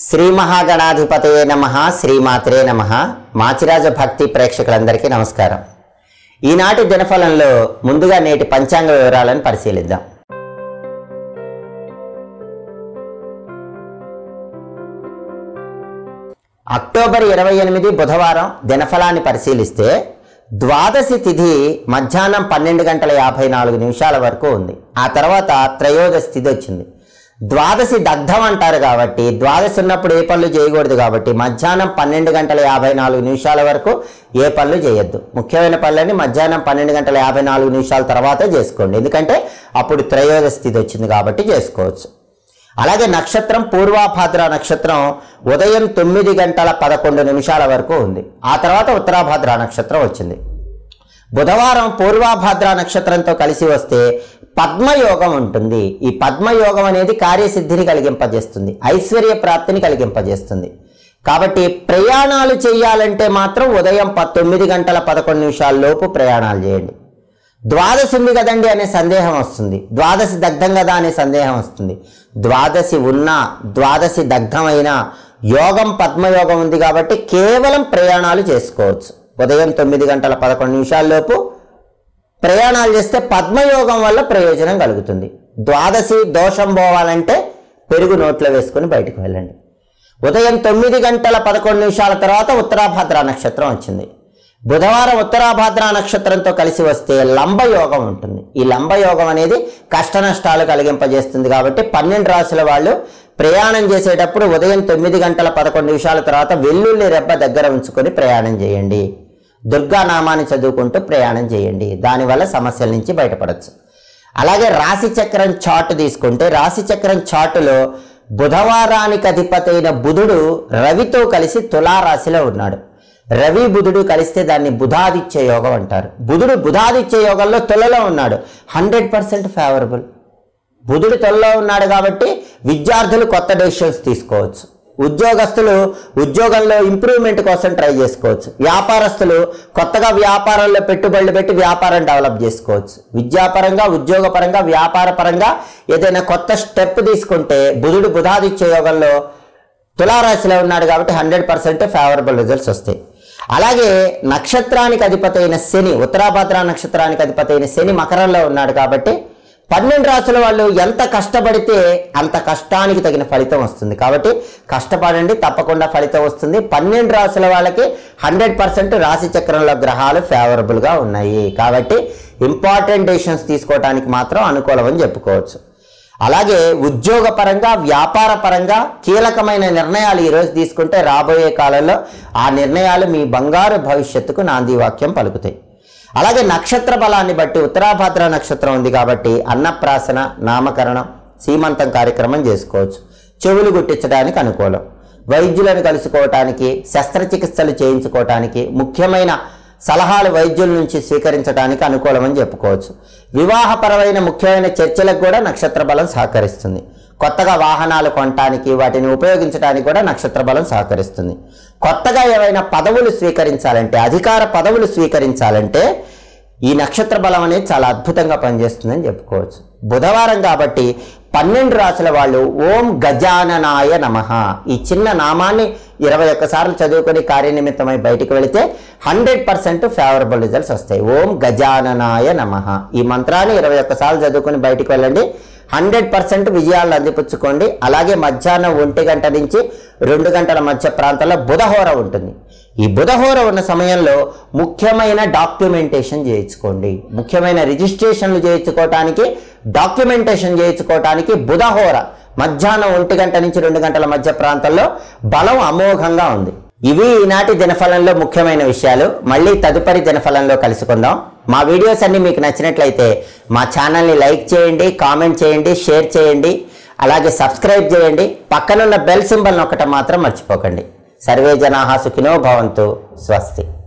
శ్రీ మహాగణాధిపతయే నమ శ్రీమాత్రే నమ మాచిరాజ భక్తి ప్రేక్షకులందరికీ నమస్కారం ఈనాటి దినఫలంలో ముందుగా నేటి పంచాంగ వివరాలను పరిశీలిద్దాం అక్టోబర్ ఇరవై ఎనిమిది బుధవారం దినఫలాన్ని పరిశీలిస్తే ద్వాదశి తిథి మధ్యాహ్నం పన్నెండు గంటల యాభై నాలుగు నిమిషాల వరకు ఉంది ఆ తర్వాత త్రయోదశి తిథి వచ్చింది ద్వాదశి దగ్ధం అంటారు కాబట్టి ద్వాదశి ఉన్నప్పుడు ఏ పనులు చేయకూడదు కాబట్టి మధ్యాహ్నం పన్నెండు గంటల యాభై నాలుగు నిమిషాల వరకు ఏ పనులు చేయొద్దు ముఖ్యమైన పనులని మధ్యాహ్నం పన్నెండు గంటల యాభై నాలుగు నిమిషాల తర్వాతే చేసుకోండి ఎందుకంటే అప్పుడు త్రయోదశి తిథి వచ్చింది కాబట్టి చేసుకోవచ్చు అలాగే నక్షత్రం పూర్వాభాద్ర నక్షత్రం ఉదయం తొమ్మిది గంటల పదకొండు నిమిషాల వరకు ఉంది ఆ తర్వాత ఉత్తరాభాద్ర నక్షత్రం వచ్చింది బుధవారం పూర్వాభాద్ర నక్షత్రంతో కలిసి వస్తే పద్మయోగం ఉంటుంది ఈ పద్మయోగం అనేది కార్యసిద్ధిని కలిగింపజేస్తుంది ఐశ్వర్య ప్రాప్తిని కలిగింపజేస్తుంది కాబట్టి ప్రయాణాలు చేయాలంటే మాత్రం ఉదయం తొమ్మిది గంటల పదకొండు నిమిషాల లోపు ప్రయాణాలు చేయండి ద్వాదశి ఉంది కదండి అనే సందేహం వస్తుంది ద్వాదశి దగ్ధం కదా అనే సందేహం వస్తుంది ద్వాదశి ఉన్నా ద్వాదశి దగ్ధమైన యోగం పద్మయోగం ఉంది కాబట్టి కేవలం ప్రయాణాలు చేసుకోవచ్చు ఉదయం తొమ్మిది గంటల పదకొండు నిమిషాల లోపు ప్రయాణాలు చేస్తే పద్మయోగం వల్ల ప్రయోజనం కలుగుతుంది ద్వాదశి దోషం పోవాలంటే పెరుగు నోట్లో వేసుకుని బయటకు వెళ్ళండి ఉదయం తొమ్మిది గంటల పదకొండు నిమిషాల తర్వాత ఉత్తరాభాద్ర నక్షత్రం వచ్చింది బుధవారం ఉత్తరాభాద్ర నక్షత్రంతో కలిసి వస్తే లంబయోగం ఉంటుంది ఈ లంబయోగం అనేది కష్ట నష్టాలు కలిగింపజేస్తుంది కాబట్టి పన్నెండు రాసుల వాళ్ళు ప్రయాణం చేసేటప్పుడు ఉదయం తొమ్మిది గంటల పదకొండు నిమిషాల తర్వాత వెల్లుల్లి రెబ్బ దగ్గర ఉంచుకొని ప్రయాణం చేయండి దుర్గా నామాన్ని చదువుకుంటూ ప్రయాణం చేయండి దానివల్ల సమస్యల నుంచి బయటపడవచ్చు అలాగే రాశి చక్రం చార్ట్ తీసుకుంటే రాశి చక్రం చార్టులో బుధవారానికి అధిపతైన బుధుడు రవితో కలిసి తులారాశిలో ఉన్నాడు రవి బుధుడు కలిస్తే దాన్ని బుధాదిత్య యోగం అంటారు బుధుడు బుధాదిత్య యోగంలో తులలో ఉన్నాడు హండ్రెడ్ పర్సెంట్ ఫేవరబుల్ బుధుడు తులలో ఉన్నాడు కాబట్టి విద్యార్థులు కొత్త డెసిషన్స్ తీసుకోవచ్చు ఉద్యోగస్తులు ఉద్యోగంలో ఇంప్రూవ్మెంట్ కోసం ట్రై చేసుకోవచ్చు వ్యాపారస్తులు కొత్తగా వ్యాపారంలో పెట్టుబడులు పెట్టి వ్యాపారం డెవలప్ చేసుకోవచ్చు విద్యాపరంగా ఉద్యోగపరంగా వ్యాపారపరంగా ఏదైనా కొత్త స్టెప్ తీసుకుంటే బుధుడు బుధాదిత్య యోగంలో తులారాశిలో ఉన్నాడు కాబట్టి హండ్రెడ్ పర్సెంట్ ఫేవరబుల్ రిజల్ట్స్ వస్తాయి అలాగే నక్షత్రానికి అధిపతి అయిన శని ఉత్తరాభద్ర నక్షత్రానికి అధిపతి అయిన శని మకరంలో ఉన్నాడు కాబట్టి పన్నెండు రాసుల వాళ్ళు ఎంత కష్టపడితే అంత కష్టానికి తగిన ఫలితం వస్తుంది కాబట్టి కష్టపడండి తప్పకుండా ఫలితం వస్తుంది పన్నెండు రాసుల వాళ్ళకి హండ్రెడ్ పర్సెంట్ రాశి చక్రంలో గ్రహాలు ఫేవరబుల్గా ఉన్నాయి కాబట్టి ఇంపార్టెంట్ డెసిషన్స్ తీసుకోవడానికి మాత్రం అనుకూలమని చెప్పుకోవచ్చు అలాగే ఉద్యోగ పరంగా వ్యాపార పరంగా కీలకమైన నిర్ణయాలు ఈరోజు తీసుకుంటే రాబోయే కాలంలో ఆ నిర్ణయాలు మీ బంగారు భవిష్యత్తుకు నాంది వాక్యం పలుకుతాయి అలాగే నక్షత్ర బలాన్ని బట్టి ఉత్తరాభాద్ర నక్షత్రం ఉంది కాబట్టి అన్నప్రాసన నామకరణం సీమంతం కార్యక్రమం చేసుకోవచ్చు చెవులు గుట్టించడానికి అనుకూలం వైద్యులను కలుసుకోవటానికి శస్త్రచికిత్సలు చేయించుకోవటానికి ముఖ్యమైన సలహాలు వైద్యుల నుంచి స్వీకరించడానికి అనుకూలమని చెప్పుకోవచ్చు వివాహపరమైన ముఖ్యమైన చర్చలకు కూడా నక్షత్ర బలం సహకరిస్తుంది కొత్తగా వాహనాలు కొనటానికి వాటిని ఉపయోగించడానికి కూడా నక్షత్ర బలం సహకరిస్తుంది కొత్తగా ఏవైనా పదవులు స్వీకరించాలంటే అధికార పదవులు స్వీకరించాలంటే ఈ నక్షత్ర బలం అనేది చాలా అద్భుతంగా పనిచేస్తుందని చెప్పుకోవచ్చు బుధవారం కాబట్టి పన్నెండు రాసుల వాళ్ళు ఓం గజాననాయ నమ ఈ చిన్న నామాన్ని ఇరవై ఒక్కసార్లు చదువుకొని కార్యనిమిత్తమై బయటికి వెళితే హండ్రెడ్ పర్సెంట్ ఫేవరబుల్ రిజల్ట్స్ వస్తాయి ఓం గజాననాయ నమ ఈ మంత్రాన్ని ఇరవై ఒక్కసార్లు చదువుకొని బయటికి వెళ్ళండి హండ్రెడ్ పర్సెంట్ విజయాలను అందిపుచ్చుకోండి అలాగే మధ్యాహ్నం ఒంటి గంట నుంచి రెండు గంటల మధ్య ప్రాంతంలో బుధహోర ఉంటుంది ఈ బుధహోర ఉన్న సమయంలో ముఖ్యమైన డాక్యుమెంటేషన్ చేయించుకోండి ముఖ్యమైన రిజిస్ట్రేషన్లు చేయించుకోవటానికి డాక్యుమెంటేషన్ చేయించుకోవటానికి బుధహోర మధ్యాహ్నం ఒంటి గంట నుంచి రెండు గంటల మధ్య ప్రాంతంలో బలం అమోఘంగా ఉంది ఇవి ఈనాటి దినఫలంలో ముఖ్యమైన విషయాలు మళ్ళీ తదుపరి దినఫలంలో కలుసుకుందాం మా వీడియోస్ అన్ని మీకు నచ్చినట్లయితే మా ఛానల్ని లైక్ చేయండి కామెంట్ చేయండి షేర్ చేయండి అలాగే సబ్స్క్రైబ్ చేయండి పక్కనున్న బెల్ సింబల్ నొక్కటం మాత్రం మర్చిపోకండి సర్వే జనాహా సుఖినో భవంతు స్వస్తి